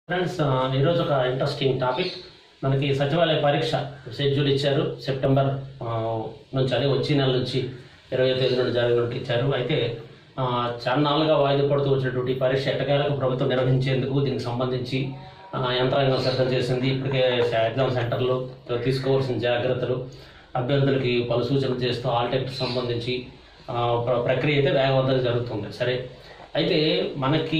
Friends ఆ, ఈరోజు ఒక ఇంట్రెస్టింగ్ టాపిక్ మనకి సచివాలయ పరీక్ష షెడ్యూల్ ఇచ్చారు సెప్టెంబర్ ఆ, నుంచి అదే వచ్చే నెల నుంచి ఇరవై తేదీ నుండి జరిగినట్టు ఇచ్చారు అయితే ఆ, చాలా నాలుగుగా వాయిదా పడుతూ వచ్చినటువంటి ఈ పరీక్ష ఎట్టకేలకు ప్రభుత్వం నిర్వహించేందుకు దీనికి సంబంధించి ఆ, యంత్రాంగం సిద్ధం చేసింది ఇప్పటికే ఎగ్జామ్ సెంటర్లు తీసుకోవాల్సిన జాగ్రత్తలు అభ్యర్థులకి పలు సూచనలు చేస్తూ ఆల్టెక్ట్ సంబంధించి ఆ, ప్ర- ప్రక్రియ అయితే వేగవంతంగా జరుగుతుంది సరే అయితే మనకి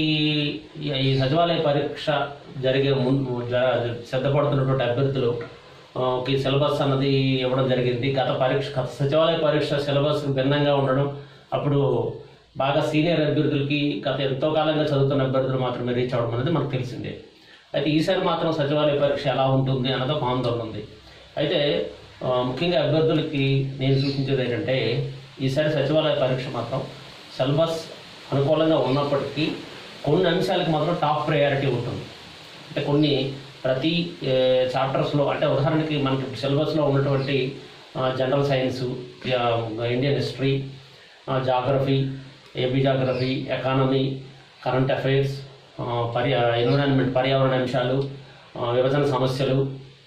ఈ ఈ సచివాలయ పరీక్ష జరిగే ముందు జ- సిద్ధపడుతున్నటువంటి అభ్యర్థులు ఆ, కి సిలబస్ అన్నది ఇవ్వడం జరిగింది గత పరీక్ష గత సచివాలయ పరీక్ష సిలబస్ భిన్నంగా ఉండడం అప్పుడు బాగా సీనియర్ అభ్యర్థులకి గత ఎంతో కాలంగా చదువుతున్న అభ్యర్థులు మాత్రమే రీచ్ అవ్వడం అనేది మనకు తెలిసిందే అయితే ఈసారి మాత్రం సచివాలయ పరీక్ష ఎలా ఉంటుంది అన్నది ఒక ఆందోళన ఉంది అయితే ఆ, ముఖ్యంగా అభ్యర్థులకి నేను సూచించేది ఏంటంటే ఈసారి సచివాలయ పరీక్ష మాత్రం సిలబస్ అనుకూలంగా ఉన్నప్పటికీ కొన్ని అంశాలకు మాత్రం టాప్ ప్రయారిటీ ఉంటుంది అంటే కొన్ని ప్రతి చాప్టర్స్లో అంటే ఉదాహరణకి మనకి సిలబస్లో ఉన్నటువంటి general science Indian history geography AP geography economy current affairs పర్యా ఎన్విరాన్మెంట్ పర్యావరణ అంశాలు ఆ, విభజన సమస్యలు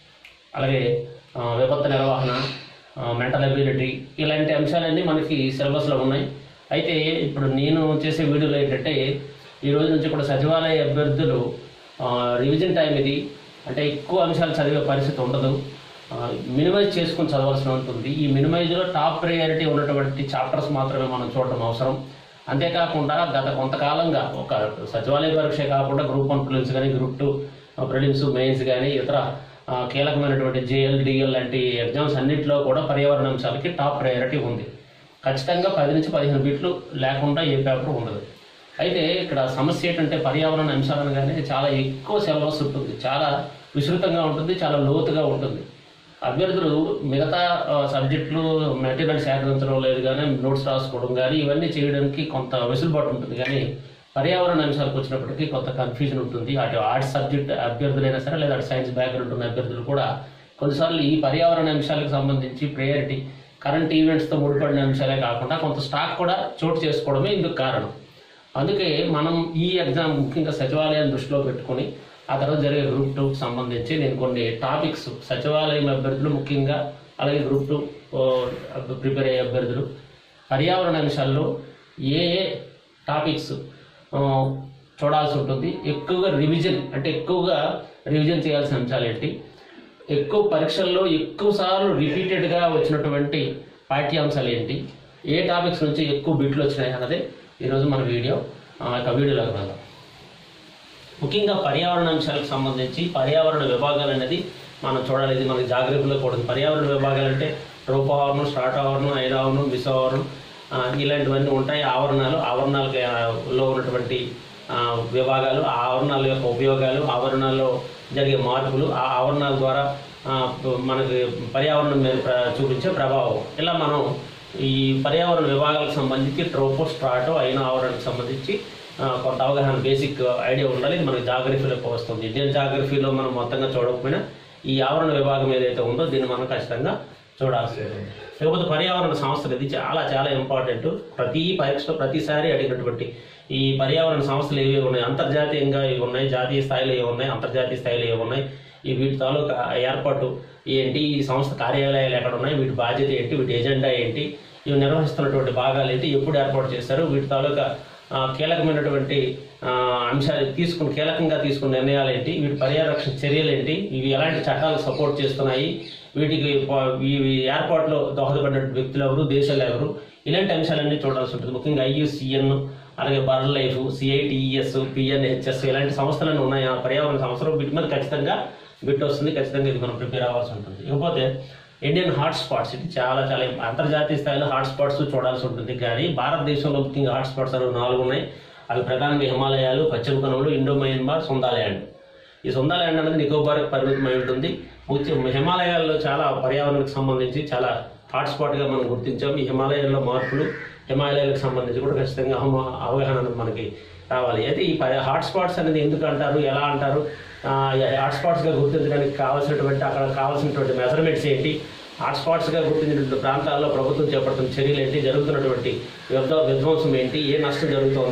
అలాగే ఆ, విపత్తు నిర్వహణ మెంటల్ అబిలిటీ ఇలాంటి అంశాలన్నీ మనకి సిలబస్లో ఉన్నాయి అయితే ఇప్పుడు నేను చేసే వీడియోలో ఏంటంటే ఈ రోజు నుంచి కూడా సచివాలయ అభ్యర్థులు ఆ, రివిజన్ టైం ఇది అంటే ఎక్కువ అంశాలు చదివే పరిస్థితి ఉండదు మినిమైజ్ చేసుకుని చదవాల్సి ఉంటుంది ఈ మినిమైజ్లో టాప్ ప్రయారిటీ ఉన్నటువంటి చాప్టర్స్ మాత్రమే మనం చూడడం అవసరం అంతేకాకుండా గత కొంతకాలంగా ఒక సచివాలయ పరీక్ష కాకుండా గ్రూప్ వన్ ప్రిలిమ్స్ కానీ గ్రూప్ టూ ప్రిలిమ్స్ మెయిన్స్ కానీ ఇతర ఆ, కీలకమైనటువంటి జేఎల్ డిఎల్ లాంటి ఎగ్జామ్స్ అన్నింటిలో కూడా పర్యావరణ అంశాలకి టాప్ ప్రయారిటీ ఉంది ఖచ్చితంగా పది నుంచి పదిహేను బిట్లు లేకుండా ఏ పేపర్ ఉండదు అయితే ఇక్కడ సమస్య ఏంటంటే పర్యావరణ అంశాలు అనగానే చాలా ఎక్కువ సిలబస్ ఉంటుంది చాలా విస్తృతంగా ఉంటుంది చాలా లోతుగా ఉంటుంది అభ్యర్థులు మిగతా ఆ, సబ్జెక్టులు మెటీరియల్ సేకరించడం లేదు కానీ నోట్స్ రాసుకోవడం కానీ ఇవన్నీ చేయడానికి కొంత వెసులుబాటు ఉంటుంది కానీ పర్యావరణ అంశాలకు వచ్చినప్పటికీ కొంత కన్ఫ్యూజన్ ఉంటుంది అటు ఆర్ట్స్ సబ్జెక్ట్ అభ్యర్థులైనా సరే లేదా అటు సైన్స్ బ్యాక్గ్రౌండ్ ఉన్న అభ్యర్థులు కూడా కొన్నిసార్లు ఈ పర్యావరణ అంశాలకు సంబంధించి ప్రయారిటీ కరెంట్ ఈవెంట్స్తో ముడిపడిన అంశాలే కాకుండా కొంత స్టాక్ కూడా చోటు చేసుకోవడమే ఇందుకు కారణం అందుకే మనం ఈ ఎగ్జామ్ ముఖ్యంగా సచివాలయాన్ని దృష్టిలో పెట్టుకొని ఆ తర్వాత జరిగే గ్రూప్ టూకి సంబంధించి నేను కొన్ని టాపిక్స్ సచివాలయం అభ్యర్థులు ముఖ్యంగా అలాగే గ్రూప్ టూ ప్రిపేర్ అయ్యే అభ్యర్థులు పర్యావరణ అంశాల్లో ఏ ఏ టాపిక్స్ ఆ, చూడాల్సి ఉంటుంది ఎక్కువగా రివిజన్ అంటే ఎక్కువగా రివిజన్ చేయాల్సిన అంశాలు ఏంటి ఎక్కువ పరీక్షల్లో ఎక్కువ సార్లు రిపీటెడ్గా వచ్చినటువంటి పాఠ్యాంశాలు ఏంటి ఏ టాపిక్స్ నుంచి ఎక్కువ బిట్లు వచ్చినాయి అన్నదే ఈరోజు మన వీడియో ఆ యొక్క వీడియోలోకి వెళ్దాం ముఖ్యంగా పర్యావరణ అంశాలకు సంబంధించి పర్యావరణ విభాగాలు అనేది మనం చూడాలి ఇది మనకి జాగ్రత్తలో కూడా ఉంది. పర్యావరణ విభాగాలు అంటే రూపావరణం స్ట్రాటావరణం ఐదావరణం విషావరణం ఆ, ఇలాంటివన్నీ ఉంటాయి ఆవరణాలు ఆవరణాలకి ఆ, లో ఉన్నటువంటి ఆ, విభాగాలు ఆ ఆవరణాల యొక్క ఉపయోగాలు ఆవరణాల్లో జరిగే మార్పులు ఆ ఆవరణాల ద్వారా ఆ, మనకి పర్యావరణం మీద ప్ర- చూపించే ప్రభావం ఇలా మనం ఈ పర్యావరణ విభాగాలకు సంబంధించి ట్రోపో స్ట్రాటో అయిన ఆవరణకు సంబంధించి ఆ, కొంత అవగాహన బేసిక్ ఐడియా ఉండాలి ఇది మనకి జాగ్రఫీలోకి వస్తుంది ఇండియన్ జాగ్రఫీలో మనం మొత్తంగా చూడకపోయినా ఈ ఆవరణ విభాగం ఏదైతే ఉందో దీన్ని మనం ఖచ్చితంగా చూడాల్సి ఉంటుంది లేకపోతే పర్యావరణ సంస్థలు ఇది చాలా చాలా ఇంపార్టెంట్ ప్రతి పరీక్షలో ప్రతిసారి అడిగినటువంటి ఈ పర్యావరణ సంస్థలు ఏవి ఉన్నాయి అంతర్జాతీయంగా ఇవి ఉన్నాయి జాతీయ స్థాయిలో ఏవి ఉన్నాయి అంతర్జాతీయ స్థాయిలో ఏవి ఉన్నాయి ఈ వీటి తాలూకా ఏర్పాటు ఏంటి ఈ సంస్థ కార్యాలయాలు ఎక్కడ ఉన్నాయి వీటి బాధ్యత ఏంటి వీటి ఎజెండా ఏంటి ఇవి నిర్వహిస్తున్నటువంటి భాగాలు ఏంటి ఎప్పుడు ఏర్పాటు చేశారు వీటి తాలూకా ఆ, కీలకమైనటువంటి ఆ, అంశాలు తీసుకుని కీలకంగా తీసుకున్న నిర్ణయాలు ఏంటి వీటి పర్యారక్షణ చర్యలు ఏంటి ఇవి ఎలాంటి చట్టాలు సపోర్ట్ చేస్తున్నాయి వీటికి ప- ఇవి ఏర్పాటులో దోహదపడిన వ్యక్తులు ఎవరు దేశాలు ఎవరు ఇలాంటి అంశాలన్నీ చూడాల్సి ఉంటుంది ముఖ్యంగా ఐయుసిఎన్ అలాగే బర్ల్ లైఫ్ సిఐటిఈఎస్ పిఎన్హెచ్ఎస్ ఇలాంటి సంస్థలన్నీ ఉన్నాయి ఆ పర్యావరణ సంస్థలు వీటి మీద ఖచ్చితంగా బిట్ వస్తుంది ఖచ్చితంగా ఇది మనం ప్రిపేర్ అవ్వాల్సి ఉంటుంది ఇకపోతే ఇండియన్ హాట్ స్పాట్స్ ఇది చాలా చాలా అంతర్జాతీయ స్థాయిలో హాట్ స్పాట్స్ చూడాల్సి ఉంటుంది కానీ భారతదేశంలో ముఖ్యంగా హాట్ స్పాట్స్ అనేవి నాలుగు ఉన్నాయి అవి ప్రధానంగా హిమాలయాలు పశ్చిమ కనుమలు ఇండో మయన్మార్ సొందాల్యాండ్ ఈ సొందాల్యాండ్ అనేది నికోబార్ పరిమితమై ఉంటుంది ముఖ్యం హిమాలయాల్లో చాలా పర్యావరణానికి సంబంధించి చాలా హాట్ స్పాట్గా మనం గుర్తించాం ఈ హిమాలయాల్లో మార్పులు హిమాలయాలకు సంబంధించి కూడా ఖచ్చితంగా అవమ- అవగాహన అనేది మనకి రావాలి అయితే ఈ పరి- హాట్ స్పాట్స్ అనేది ఎందుకు అంటారు ఎలా అంటారు ఆ, ఈ హాట్ స్పాట్స్గా గుర్తించడానికి కావాల్సినటువంటి అక్కడ కావాల్సినటువంటి మెజర్మెంట్స్ ఏంటి హాట్ స్పాట్స్గా గుర్తించినటువంటి ప్రాంతాల్లో ప్రభుత్వం చేపడుతున్న చర్యలు ఏంటి జరుగుతున్నటువంటి విధ్వ విధ్వంసం ఏంటి ఏ నష్టం జరుగుతోంది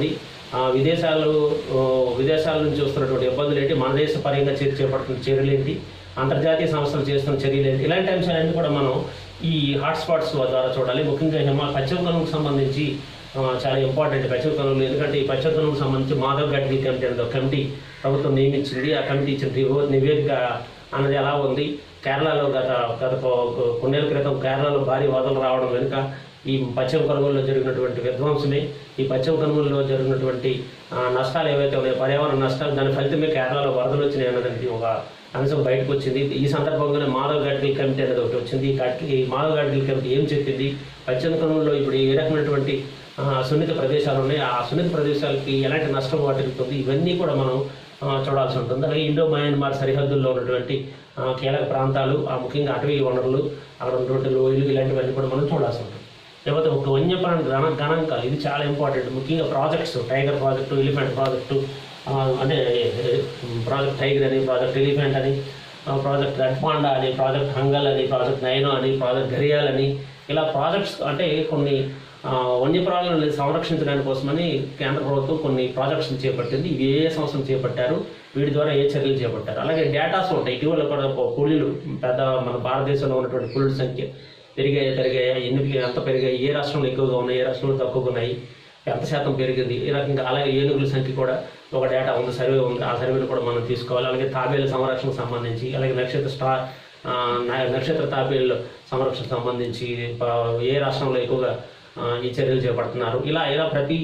ఆ, విదేశాలు ఓ, విదేశాల నుంచి వస్తున్నటువంటి ఇబ్బందులు ఏంటి మన దేశ పరంగా చే- చేపడుతున్న చర్యలు ఏంటి అంతర్జాతీయ సంస్థలు చేస్తున్న చర్యలు ఏంటి ఇలాంటి అంశాలన్నీ కూడా మనం ఈ హాట్స్పాట్స్ ద్వారా చూడాలి ముఖ్యంగా హిమ పశ్చిమ కనుమకు సంబంధించి ఆ, చాలా ఇంపార్టెంట్ పశ్చిమ కనుమలు ఎందుకంటే ఈ పశ్చిమ కనుమకు సంబంధించి మాధవ్ గడ్డి కమిటీ అనేది ఒక కమిటీ ప్రభుత్వం నియమించింది ఆ కమిటీ ఇచ్చిన రివో- నివేదిక అన్నది ఎలా ఉంది కేరళలో గత గత కొ- కొన్నేళ్ల క్రితం కేరళలో భారీ వరదలు రావడం వెనుక ఈ పశ్చిమ కనుమల్లో జరిగినటువంటి విధ్వంసమే ఈ పశ్చిమ కనుమల్లో జరిగినటువంటి ఆ, నష్టాలు ఏవైతే ఉన్నాయో పర్యావరణ నష్టాలు దాని ఫలితమే కేరళలో వరదలు వచ్చినాయి అన్నదానికి ఒక అంశం బయటకు వచ్చింది ఈ సందర్భంగానే మాధవ్ గాడ్గిల్ కమిటీ అనేది ఒకటి వచ్చింది ఈ కట్- ఈ మాధవ్ గాడ్గిల్ కమిటీ ఏం చెప్పింది పశ్చిమ కనుమల్లో ఇప్పుడు ఏ రకమైనటువంటి ఆ, సున్నిత ప్రదేశాలు ఉన్నాయి ఆ సున్నిత ప్రదేశాలకి ఎలాంటి నష్టం వాటిల్లుతుంది ఇవన్నీ కూడా మనం ఆ, చూడాల్సి ఉంటుంది అలాగే ఇండో మయన్మార్ సరిహద్దుల్లో ఉన్నటువంటి ఆ, కీలక ప్రాంతాలు ఆ ముఖ్యంగా అటవీ వనరులు అక్కడ ఉన్నటువంటి లోయలు ఇలాంటివన్నీ కూడా మనం చూడాల్సి ఉంటుంది లేకపోతే ఒక వన్యప్రాణి గణ గణాంకాలు ఇది చాలా ఇంపార్టెంట్ ముఖ్యంగా projects tiger project elephant project ఆ, అంటే ప్రాజెక్ట్ టైగర్ అని ప్రాజెక్ట్ ఎలిఫెంట్ అని ఆ, ప్రాజెక్ట్ రెడ్ పాండా అని ప్రాజెక్ట్ హంగల్ అని ప్రాజెక్ట్ నైనో అని ప్రాజెక్ట్ ఘరియాల్ అని ఇలా ప్రాజెక్ట్స్ అంటే కొన్ని ఆ, వన్యప్రాణులను సంరక్షించడానికి కోసమని కేంద్ర ప్రభుత్వం కొన్ని ప్రాజెక్ట్స్ చేపట్టింది ఇవి ఏ ఏ సంవత్సరం చేపట్టారు వీటి ద్వారా ఏ చర్యలు చేపట్టారు అలాగే డేటాస్ ఉంటాయి ఇటీవల కూడా పులిలు పెద్ద మన భారతదేశంలో ఉన్నటువంటి పులుల సంఖ్య పెరిగాయి పెరిగాయి ఎన్ని ఎంత పెరిగాయి ఏ రాష్ట్రంలో ఎక్కువగా ఉన్నాయి ఏ రాష్ట్రంలో తక్కువగా ఉన్నాయి ఎంత శాతం పెరిగింది ఈ రకంగా అలాగే ఏనుగుల సంఖ్య కూడా ఒక డేటా ఉంది సర్వే ఉంది ఆ సర్వేను కూడా మనం తీసుకోవాలి అలాగే తాబేల సంరక్షణకు సంబంధించి అలాగే నక్షత్ర స్టార్ ఆ, న- నక్షత్ర తాబేళ్ళ సంరక్షణకు సంబంధించి ప- ఏ రాష్ట్రంలో ఎక్కువగా ఆ, ఈ చర్యలు చేపడుతున్నారు ఇలా ఇలా ప్రతి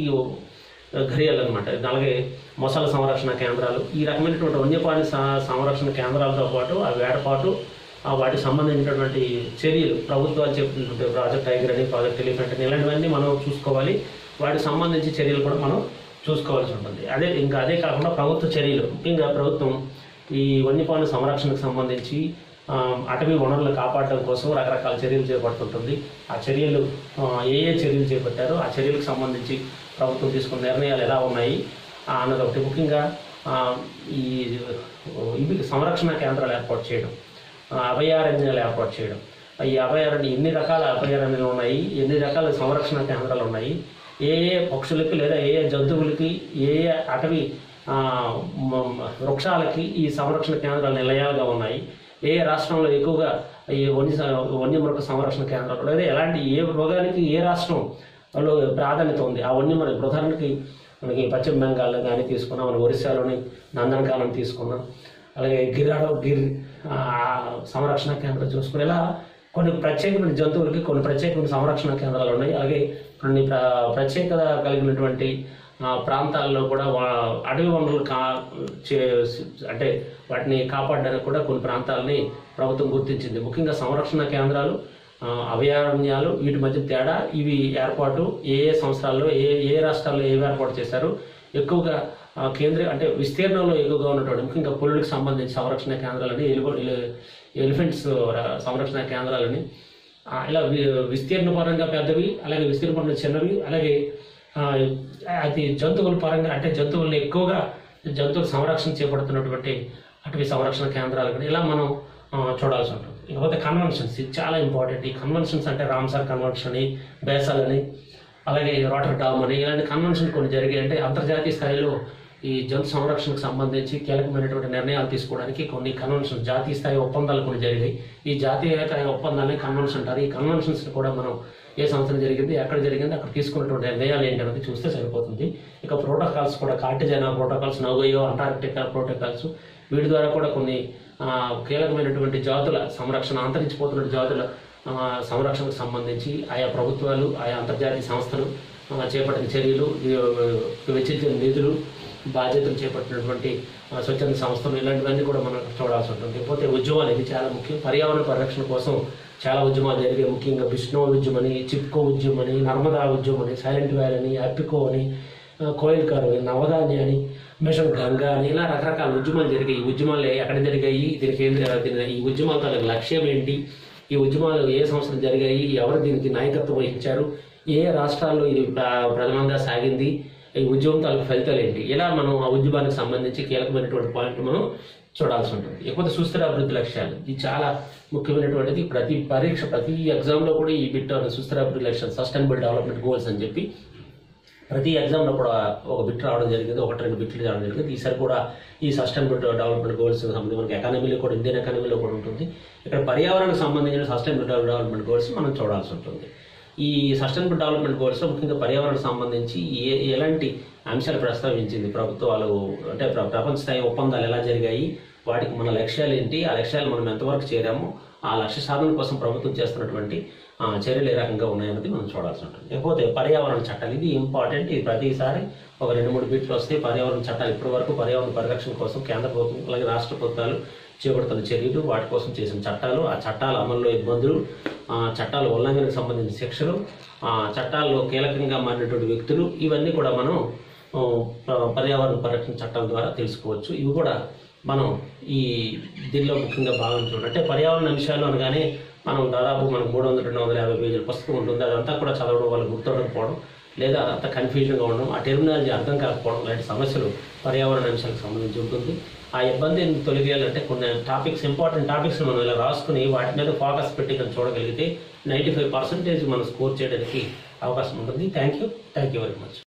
ఘరియాలు అనమాట అలాగే మొసళ్ళ సంరక్షణ కేంద్రాలు ఈ రకమైనటువంటి వన్యప్రాణి స- సంరక్షణ కేంద్రాలతో పాటు ఆ వేటపాటు ఆ వాటికి సంబంధించినటువంటి చర్యలు ప్రభుత్వాలు చెప్పినటువంటి ప్రాజెక్ట్ టైగర్ అని ప్రాజెక్ట్ ఎలిఫెంట్ అని ఇలాంటివన్నీ మనం చూసుకోవాలి వాటికి సంబంధించి చర్యలు కూడా మనం చూసుకోవాల్సి ఉంటుంది అదే ఇంకా అదే కాకుండా ప్రభుత్వ చర్యలు ముఖ్యంగా ప్రభుత్వం ఈ వన్యప్రాణి సంరక్షణకు సంబంధించి ఆ, అటవీ వనరులు కాపాడడం కోసం రకరకాల చర్యలు చేపడుతుంటుంది ఆ చర్యలు ఆ, ఏ ఏ చర్యలు చేపట్టారో ఆ చర్యలకు సంబంధించి ప్రభుత్వం తీసుకున్న నిర్ణయాలు ఎలా ఉన్నాయి ఆ, అన్నది ఒకటి ముఖ్యంగా ఆ, ఈ ఇవి సంరక్షణ కేంద్రాలు ఏర్పాటు చేయడం ఆ, అభయారణ్యాలు ఏర్పాటు చేయడం ఈ అభయారణ్య ఎన్ని రకాల అభయారణ్యాలు ఉన్నాయి ఎన్ని రకాల సంరక్షణ కేంద్రాలు ఉన్నాయి ఏ ఏ పక్షులకి లేదా ఏ ఏ జంతువులకి ఏ ఏ అటవీ ఆ, మ- మ- వృక్షాలకి ఈ సంరక్షణ కేంద్రాలు నిలయాలుగా ఉన్నాయి ఏ ఏ రాష్ట్రంలో ఎక్కువగా ఈ వన్య స- వన్యమృగ సంరక్షణ కేంద్రాలు లేదా ఎలాంటి ఏ మృగానికి ఏ రాష్ట్రంలో ప్రాధాన్యత ఉంది ఆ వన్యమృగ ఇప్పుడు ఉదాహరణకి మనకి పశ్చిమ బెంగాల్లో కానీ తీసుకున్నాం మన ఒరిస్సాలోని నందనకాలం తీసుకున్నాం అలాగే గిరాడో గిర్ ఆ, సంరక్షణ కేంద్రం చూసుకుని ఇలా కొన్ని ప్రత్యేకమైన జంతువులకి కొన్ని ప్రత్యేకమైన సంరక్షణ కేంద్రాలు ఉన్నాయి అలాగే కొన్ని ప్ర- ప్రత్యేకత కలిగినటువంటి ఆ, ప్రాంతాల్లో కూడా వా- అడవి వనరులు కా చే- అంటే వాటిని కాపాడడానికి కూడా కొన్ని ప్రాంతాలని ప్రభుత్వం గుర్తించింది ముఖ్యంగా సంరక్షణ కేంద్రాలు ఆ, అభయారణ్యాలు వీటి మధ్య తేడా ఇవి ఏర్పాటు ఏ ఏ సంవత్సరాల్లో ఏ ఏ రాష్ట్రాల్లో ఏవి ఏర్పాటు చేశారు ఎక్కువగా ఆ, కేంద్ర అంటే విస్తీర్ణంలో ఎక్కువగా ఉన్నటువంటి ముఖ్యంగా పులులకు సంబంధించి సంరక్షణ కేంద్రాలని ఎలుగు ఎలు- ఎలిఫెంట్స్ ర- సంరక్షణ కేంద్రాలని ఆ, ఇలా వి- విస్తీర్ణ పరంగా పెద్దవి అలాగే విస్తీర్ణ పరంగా చిన్నవి అలాగే ఆ, అది జంతువుల పరంగా అంటే జంతువుల్ని ఎక్కువగా జంతువుల సంరక్షణ చేపడుతున్నటువంటి అటవీ సంరక్షణ కేంద్రాలు కానీ ఇలా మనం ఆ, చూడాల్సి ఉంటుంది ఇకపోతే కన్వెన్షన్స్ ఇది చాలా ఇంపార్టెంట్ ఈ కన్వెన్షన్స్ అంటే రామ్సార్ కన్వెన్షన్ అని బేసల్ అని అలాగే రోటర్ డామ్ అని ఇలాంటి కన్వెన్షన్ కొన్ని జరిగాయి అంటే అంతర్జాతీయ స్థాయిలో ఈ జంతు సంరక్షణకు సంబంధించి కీలకమైనటువంటి నిర్ణయాలు తీసుకోవడానికి కొన్ని కన్వెన్షన్ జాతీయ స్థాయి ఒప్పందాలు కొన్ని జరిగాయి ఈ జాతీయ స్థాయి ఒప్పందాన్ని కన్వెన్షన్ అంటారు ఈ కన్వెన్షన్స్ కూడా మనం ఏ సంవత్సరం జరిగింది ఎక్కడ జరిగింది అక్కడ తీసుకున్నటువంటి నిర్ణయాలు ఏంటి అనేది చూస్తే సరిపోతుంది ఇక ప్రోటోకాల్స్ కూడా Cartagena protocols Nagoya Antarctica protocols వీటి ద్వారా కూడా కొన్ని ఆ, కీలకమైనటువంటి జాతుల సంరక్షణ అంతరించిపోతున్న జాతుల ఆ, సంరక్షణకు సంబంధించి ఆయా ప్రభుత్వాలు ఆయా అంతర్జాతీయ సంస్థలు ఆ, చేపట్టిన చర్యలు ఈ, వెచ్చించిన నిధులు బాధ్యతలు చేపట్టినటువంటి ఆ, స్వచ్ఛంద సంస్థలు ఇలాంటివన్నీ కూడా మనం చూడాల్సి ఉంటుంది ఇకపోతే ఉద్యమాలు ఇది చాలా ముఖ్యం పర్యావరణ పరిరక్షణ కోసం చాలా ఉద్యమాలు జరిగాయి ముఖ్యంగా బిష్ణో ఉద్యమం అని చిప్కో ఉద్యమం అని నర్మదా ఉద్యమం అని సైలెంట్ వ్యాలీ అని అప్పికో అని ఆ, కోయిల్ కారు అని నవదాని అని మిషన్ గంగా అని ఇలా రకరకాల ఉద్యమాలు జరిగాయి ఈ ఉద్యమాలు ఎక్కడ జరిగాయి దీనికి ఏంటి దీని- ఈ ఉద్యమాల తాలూకు లక్ష్యం ఏంటి ఈ ఉద్యమాలు ఏ సంవత్సరం జరిగాయి ఎవరు దీనికి నాయకత్వం వహించారు ఏ రాష్ట్రాల్లో ఇది ప్ర- ప్రథమంగా సాగింది ఈ ఉద్యమం తాలూకు ఫలితాలు ఏంటి ఇలా మనం ఆ ఉద్యమానికి సంబంధించి కీలకమైనటువంటి పాయింట్ మనం చూడాల్సి ఉంటుంది ఇకపోతే సుస్థిర అభివృద్ధి లక్ష్యాలు ఇది చాలా ముఖ్యమైనటువంటిది ప్రతి పరీక్ష ప్రతి ఎగ్జామ్లో కూడా ఈ బిట్ సుస్థిర అభివృద్ధి లక్ష్యాలు సస్టైనబుల్ డెవలప్మెంట్ గోల్స్ అని చెప్పి ప్రతి ఎగ్జామ్లో కూడా ఒక బిట్ రావడం జరిగింది ఒకటి రెండు బిట్లు రావడం జరిగింది ఈసారి కూడా ఈ సస్టైనబుల్ డెవలప్మెంట్ గోల్స్ సంబంధించి మనకి ఎకానమీలో కూడా ఇండియన్ ఎకానమీలో కూడా ఉంటుంది ఇక్కడ పర్యావరణానికి సంబంధించిన సస్టైనబుల్ డెవలప్మెంట్ గోల్స్ మనం చూడాల్సి ఉంటుంది ఈ సస్టైనబుల్ డెవలప్మెంట్ గోల్స్లో ముఖ్యంగా పర్యావరణకు సంబంధించి ఏ ఎలాంటి అంశాలు ప్రస్తావించింది ప్రభుత్వాలు అంటే ప్ర- ప్రపంచ స్థాయి ఒప్పందాలు ఎలా జరిగాయి వాటికి మన లక్ష్యాలు ఏంటి ఆ లక్ష్యాలు మనం ఎంతవరకు చేరాము ఆ లక్ష్య సాధన కోసం ప్రభుత్వం చేస్తున్నటువంటి ఆ, చర్యలు ఏ రకంగా ఉన్నాయన్నది మనం చూడాల్సి ఉంటుంది లేకపోతే పర్యావరణ చట్టాలు ఇది ఇంపార్టెంట్ ఇది ప్రతిసారి ఒక రెండు మూడు బిట్లు వస్తే పర్యావరణ చట్టాలు ఇప్పటి వరకు పర్యావరణ పరిరక్షణ కోసం కేంద్ర ప్రభుత్వం అలాగే రాష్ట్ర ప్రభుత్వాలు చేపడుతున్న చర్యలు వాటి కోసం చేసిన చట్టాలు ఆ చట్టాల అమల్లో ఇబ్బందులు ఆ చట్టాల ఉల్లంఘనకు సంబంధించిన శిక్షలు ఆ చట్టాల్లో కీలకంగా మారినటువంటి వ్యక్తులు ఇవన్నీ కూడా మనం ఆ, ప- పర్యావరణ పరిరక్షణ చట్టాల ద్వారా తెలుసుకోవచ్చు ఇవి కూడా మనం ఈ దీనిలో ముఖ్యంగా భాగం చూడండి అంటే పర్యావరణ అంశాలు అనగానే మనం దాదాపు మనకు మూడు వందల రెండు వందల యాభై పేజీల పుస్తకం ఉంటుంది అదంతా కూడా చదవడం వల్ల గుర్తుండకపోవడం లేదా అదంతా కన్ఫ్యూజన్గా ఉండడం ఆ టెర్మినాలజీ అర్థం కాకపోవడం లాంటి సమస్యలు పర్యావరణ అంశాలకు సంబంధించి ఉంటుంది ఆ ఇబ్బందిని తొలగియాలంటే కొన్ని టాపిక్స్ ఇంపార్టెంట్ టాపిక్స్ మనం ఇలా రాసుకుని వాటి మీద ఫోకస్ పెట్టి కనుక చూడగలిగితే నైంటీ ఫైవ్ పర్సెంటేజ్ మనం స్కోర్ చేయడానికి అవకాశం ఉంటుంది thank you thank you very much